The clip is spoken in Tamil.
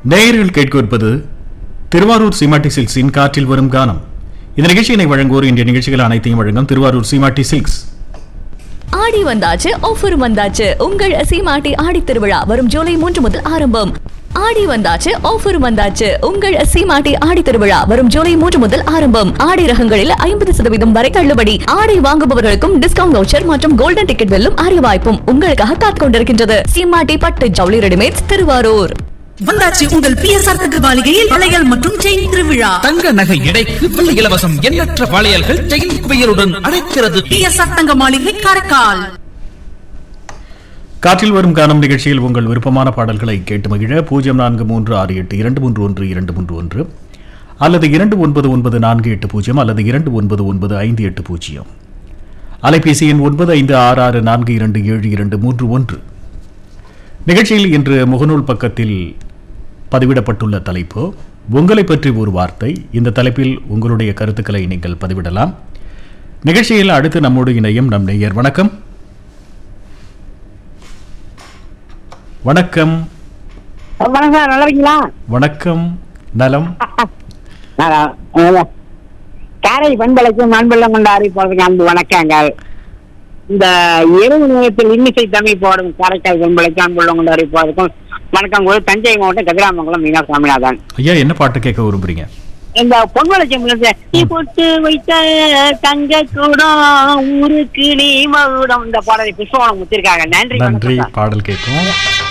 நேயர்கள் கேட்கவிருப்பது திருவாரூர் சீமாட்டி சில்க்ஸின் காற்றில் வரும் கானம் இந்த நிகழ்ச்சியினை வழங்குவோர் இன்றைய நிகழ்ச்சிகள் அனைத்தையும் வழங்கும் திருவாரூர் சீமாட்டி சில்க்ஸ் ஆடி வந்தாச்சு ஆஃபர் வந்தாச்சு உங்கள் சீமாட்டி ஆடி திருவிழா வரும் ஜூலை மூன்று முதல் ஆரம்பம் ஆடி வந்தாச்சு ஆஃபர் வந்தாச்சு உங்கள் சீமாட்டி ஆடி திருவிழா வரும் ஜூலை மூன்று முதல் ஆரம்பம் ஆடை ரகங்களில் ஐம்பது சதவீதம் வரை தள்ளுபடி ஆடை வாங்குபவர்களுக்கும் டிஸ்கவுண்ட் வவுச்சர் மற்றும் கோல்டன் டிக்கெட் வெல்லும் அரிய வாய்ப்பும் உங்களுக்காக காத்துக் கொண்டிருக்கின்றது சீமாட்டி பட்டு ஜவுளி ரெடிமேட்ஸ் திருவாரூர் வந்தாச்சு உங்கள் பிஎஸ்ஆர் தங்க மாளிகையில் வளையல் மற்றும் செயின் திருவிழா தங்க நகை எடைக்கு வெள்ளி இலவசம் எண்ணற்ற வளையல்கள் செயின் குவியலுடன் அழைக்கிறது பிஎஸ்ஆர் தங்க மாளிகை காரைக்கால் காற்றில் வரும் கானம் நிகழ்ச்சியில் உங்கள் விருப்பமான பாடல்களை கேட்டு மகிழ பூஜ்ஜியம் நான்கு மூன்று ஆறு எட்டு இரண்டு மூன்று ஒன்று இரண்டு மூன்று ஒன்று அல்லது இரண்டு ஒன்பது ஒன்பது நான்கு எட்டு பூஜ்ஜியம் அல்லது இரண்டு ஒன்பது ஒன்பது ஐந்து எட்டு பூஜ்ஜியம் அலைபேசி எண் ஒன்பது ஐந்து ஆறு ஆறு நான்கு இரண்டு ஏழு இரண்டு மூன்று ஒன்று நிகழ்ச்சியில் இன்று முகநூல் பக்கத்தில் பதிவிடப்பட்டுள்ள தலைப்பு உங்களை பற்றி ஒரு வார்த்தை இந்த தலைப்பில் உங்களுடைய கருத்துக்களை நீங்கள் பதிவிடலாம் நிகழ்ச்சியில் அடுத்து நம்மோடு இணையும் நம் நேயர் வணக்கம் வணக்கம் வணக்கம் சார் நல்லா இருக்கீங்களா வணக்கம் நலம் நல்லா, நல்லா. காரை பண்பலைக்கும் மண்பள்ளம் கொண்ட அறிவிப்பதற்கு அன்பு வணக்கங்கள் இந்த இரவு நேரத்தில் இன்னிசை தமிழ் போடும் காரைக்கால் பண்பலைக்கும் அன்புள்ளம் கொண்ட அறிவிப்பதற்கும் வணக்கம் கூட தஞ்சை மாவட்டம் கதிராமங்கலம் மீனா சாமிநாதன் ஐயா என்ன பாட்டு கேட்க விரும்புறீங்க இந்த பொன்வளச்சம் நீ போட்டு வைத்த தங்க கூடம் ஊருக்கு நீ மகுடம் இந்த பாடலை புஷ்பவனம் முத்திருக்காங்க நன்றி நன்றி வணக்கம் சார். பாடல் கேட்கும்